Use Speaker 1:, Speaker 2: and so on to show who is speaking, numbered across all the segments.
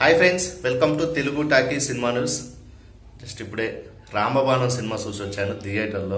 Speaker 1: hi friends welcome to Telugu talkie cinema news just ఇప్పుడే Ramabanam cinema చూసి వచ్చాను థియేటర్లో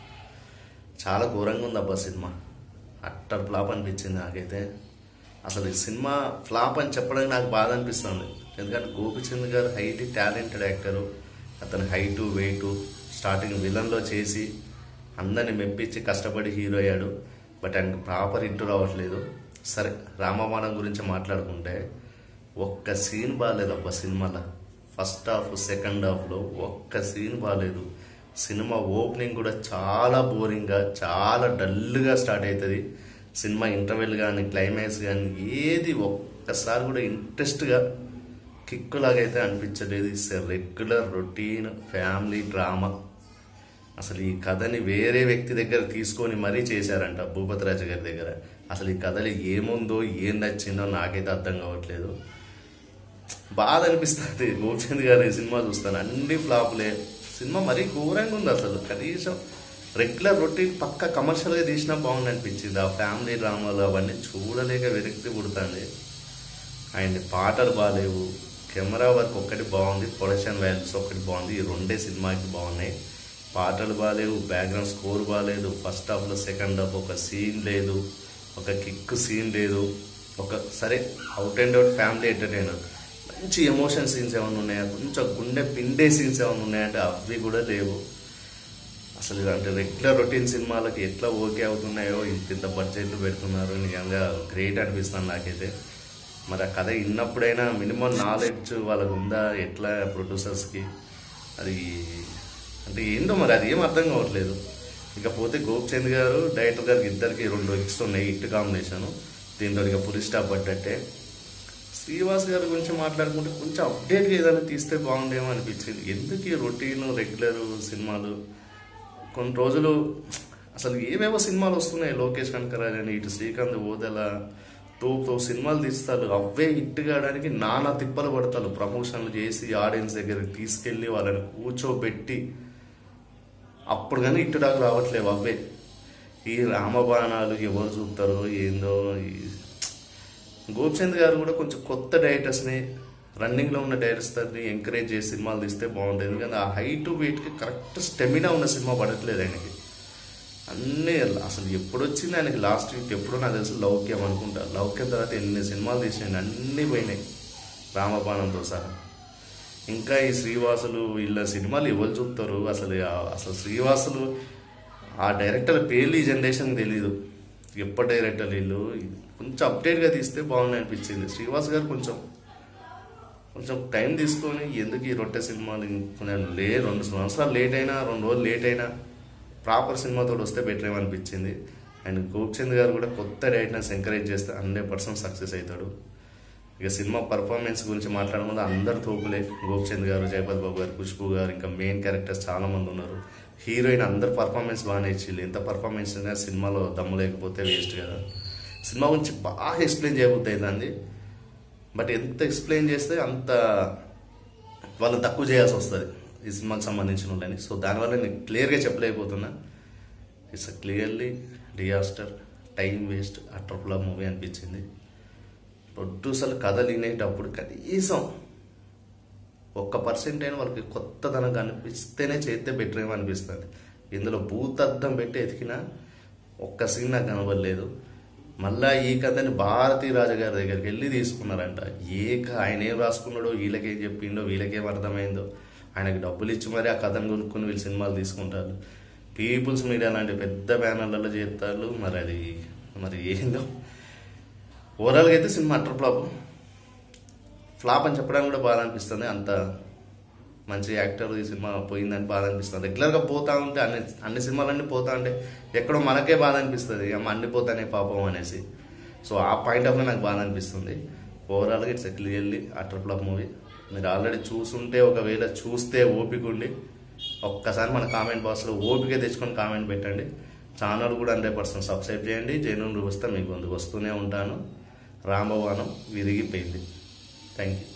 Speaker 1: చాలా ఘోరంగా ఉంది అబ్బా సినిమా అట్టర్ ఫ్లాప్ అనిపించింది నాకైతే అసలు ఈ సినిమా ఫ్లాప్ అని చెప్పడానికి నాకు బాధ అనిపిస్తుంది ఎందుకంటే Gopichand garu highly talented actor అతని హైటు వెయిటు స్టార్టింగ్ విలన్లో చేసి అందరిని మెప్పించి కష్టపడి హీరో అయ్యాడు బట్ ఆయనకు ప్రాపర్ ఇంటూ రావట్లేదు సరే రామబాణం గురించి మాట్లాడుకుంటే ఒక్క సీన్ బాగాలేదు అబ్బా సినిమాలో ఫస్ట్ హాఫ్ సెకండ్ హాఫ్లో ఒక్క సీన్ బాగాలేదు సినిమా ఓపెనింగ్ కూడా చాలా బోరింగ్గా చాలా డల్గా స్టార్ట్ అవుతుంది సినిమా ఇంటర్వెల్ కానీ క్లైమాక్స్ కానీ ఏది ఒక్కసారి కూడా ఇంట్రెస్ట్గా కిక్కులాగా అయితే అనిపించలేదు it's regular routine family drama అసలు ఈ కథని వేరే వ్యక్తి దగ్గర తీసుకొని మరీ చేశారంట భూపతిరాజు గారి దగ్గర అసలు ఈ కథలో ఏముందో ఏం నచ్చిందో నాకైతే అర్థం కావట్లేదు బాధ అనిపిస్తుంది గోపిచంద్ గారి సినిమా చూస్తాను అన్ని ఫ్లాపులే సినిమా మరీ ఘోరంగా ఉంది అసలు కనీసం రెగ్యులర్ రొటీన్ పక్క కమర్షియల్గా తీసినా బాగుంది అనిపించింది ఆ ఫ్యామిలీ డ్రామాలు అవన్నీ చూడలేక విరక్తి పుడుతుంది అండ్ పాటలు బాగాలేవు కెమెరా వర్క్ ఒక్కటి బాగుంది ప్రొడక్షన్ వాల్యూస్ ఒక్కటి బాగుంది ఈ రెండే సినిమాకి బాగున్నాయి పాటలు బాగాలేవు బ్యాక్గ్రౌండ్ స్కోర్ బాగాలేదు ఫస్ట్ హాఫ్లో సెకండ్ హాఫ్ ఒక సీన్ లేదు ఒక కిక్ సీన్ లేదు ఒక సరే out and out family entertainer మంచి ఎమోషన్ సీన్స్ ఏమైనా ఉన్నాయా కొంచెం గుండె పిండే సీన్స్ ఏమైనా ఉన్నాయంటే అవి కూడా లేవు అసలు ఇలాంటి రెగ్యులర్ రొటీన్ సినిమాలకి ఎట్లా ఓకే అవుతున్నాయో ఇంత ఇంత బడ్జెట్లు పెడుతున్నారు నిజంగా గ్రేట్ అనిపిస్తుంది నాకైతే మరి ఆ కథ విన్నప్పుడైనా మినిమం నాలెడ్జ్ వాళ్ళకు ఉందా ఎట్లా ప్రొడ్యూసర్స్కి అది అంటే ఏందో మరి అది ఏం అర్థం కావట్లేదు ఇకపోతే గోపిచంద్ గారు డైరెక్టర్ గారికి ఇద్దరికి రెండు ఎక్స్ ఉన్నాయి హిట్ కాంబినేషన్ దీంతో ఇక పులి స్టాప్ పడ్డట్టే శ్రీవాస్ గారి గురించి మాట్లాడుకుంటే కొంచెం అప్డేట్గా ఏదైనా తీస్తే బాగుండేమో అనిపించింది ఎందుకు ఈ రొటీన్ రెగ్యులర్ సినిమాలు కొన్ని రోజులు అసలు ఏవేవో సినిమాలు వస్తున్నాయి లోకేష్ కనకరాజ్ అని ఇటు శ్రీకాంత్ ఓదెల తోపు సినిమాలు తీస్తారు అవే హిట్ కావడానికి నానా తిప్పలు పడతారు ప్రమోషన్లు చేసి ఆడియన్స్ దగ్గరికి తీసుకెళ్ళి వాళ్ళని కూర్చోబెట్టి అప్పుడు కానీ హిట్ దాకా రావట్లేవు అవే ఈ రామబాణాలు ఎవరు చూస్తారో ఏందో ఈ గోపిచంద్ గారు కూడా కొంచెం కొత్త డైరెక్టర్స్ని రన్నింగ్లో ఉన్న డైరెక్టర్ని ఎంకరేజ్ చేసి సినిమాలు తీస్తే బాగుంటుంది ఎందుకంటే ఆ హైట్ వెయిట్కి కరెక్ట్ స్టెమినా ఉన్న సినిమా పడట్లేదు ఆయనకి అన్నీ అసలు ఎప్పుడు వచ్చింది ఆయనకి లాస్ట్ వీక్ ఎప్పుడో నాకు తెలిసి లౌక్యం అనుకుంటా లౌక్యం తర్వాత ఎన్ని సినిమాలు తీసినాయి అన్నీ పోయినాయి రామబాణంతో సహా ఇంకా ఈ శ్రీవాసులు వీళ్ళ సినిమాలు ఎవరు చూస్తారు అసలు ఆ- అసలు శ్రీవాసులు ఆ డైరెక్టర్ పేర్లు ఈ జనరేషన్కి తెలీదు ఎప్పటి డైరెక్టర్ వీళ్ళు కొంచెం అప్డేట్గా తీస్తే బాగుంది అనిపించింది శ్రీవాస్ గారు కొంచెం కొంచెం టైం తీసుకొని ఎందుకు ఈ రొట్టె సినిమాలు కొంచెం లే రెండు సంవత్సరాలు లేట్ అయినా రెండు రోజులు లేట్ అయినా ప్రాపర్ సినిమాతో వస్తే బెటర్ ఏమనిపించింది అండ్ గోపిచంద్ గారు కూడా కొత్త డైరెక్టర్స్ ఎంకరేజ్ చేస్తే హండ్రెడ్ పర్సెంట్ సక్సెస్ అవుతాడు ఇక సినిమా పర్ఫార్మెన్స్ గురించి మాట్లాడకుండా అందరు తోపులే గోపిచంద్ గారు జయపద్ బాబు గారు ఖుష్బు గారు ఇంకా మెయిన్ క్యారెక్టర్స్ చాలా మంది ఉన్నారు హీరోయిన్ అందరు పర్ఫార్మెన్స్ బాగానే ఇచ్చింది ఎంత పర్ఫార్మెన్స్ అయినా సినిమాలో దమ్ము లేకపోతే వేస్ట్ కదా సినిమా గురించి బాగా ఎక్స్ప్లెయిన్ చేయబుద్ది అవుతుంది బట్ ఎంత ఎక్స్ప్లెయిన్ చేస్తే అంత వాళ్ళని తక్కువ చేయాల్సి వస్తుంది ఈ సినిమాకి సంబంధించిన వాళ్ళని సో దానివల్ల నేను క్లియర్గా చెప్పలేకపోతున్నా it's clearly disaster time waste utter flop movie అనిపించింది ప్రొడ్యూసర్లు కథలు వినేటప్పుడు కనీసం ఒక్క పర్సెంట్ అయినా వాళ్ళకి కొత్తదనం కనిపిస్తేనే చేస్తే బెటర్ ఏమో అనిపిస్తుంది ఇందులో భూతద్దం పెట్టి ఎతికినా ఒక్క సీన్ నాకు కనబడలేదు మళ్ళా ఈ కథని భారతీ రాజు గారి దగ్గరికి వెళ్ళి తీసుకున్నారంట ఏ క- ఆయన ఏం రాసుకున్నాడో వీళ్ళకేం చెప్పిండో వీళ్ళకేం అర్థమైందో ఆయనకి డబ్బులు ఇచ్చి మరి ఆ కథను కొనుక్కొని వీళ్ళు సినిమాలు తీసుకుంటారు పీపుల్స్ మీడియా లాంటి పెద్ద బ్యానర్లలో చేస్తారు మరి అది మరి ఏందో ఓవరాల్గా అయితే సినిమా అటర్ ఫ్లాప్ ఫ్లాప్ అని చెప్పడానికి కూడా బాధ అనిపిస్తుంది అంత మంచి యాక్టర్ ఈ సినిమా పోయిందని బాధ అనిపిస్తుంది రెగ్యులర్గా పోతా ఉంటే అన్ని అన్ని సినిమాలన్నీ పోతా ఉంటే ఎక్కడో మనకే బాధ అనిపిస్తుంది అమ్మ అన్ని పోతానే పాపం అనేసి సో ఆ పాయింట్ ఆఫ్ వ్యూ నాకు బాధ అనిపిస్తుంది ఓవరాల్గా it's clearly utter flop movie మీరు ఆల్రెడీ చూసుంటే ఒకవేళ చూస్తే ఓపిక ఉండి ఒక్కసారి మన కామెంట్ బాక్స్లో ఓపిక తెచ్చుకొని కామెంట్ పెట్టండి ఛానల్ కూడా హండ్రెడ్ పర్సెంట్ సబ్స్క్రైబ్ చేయండి జైనూరు వస్తే మీకు ముందుకు వస్తూనే ఉంటాను రామభవనం విరిగిపోయింది థ్యాంక్ యూ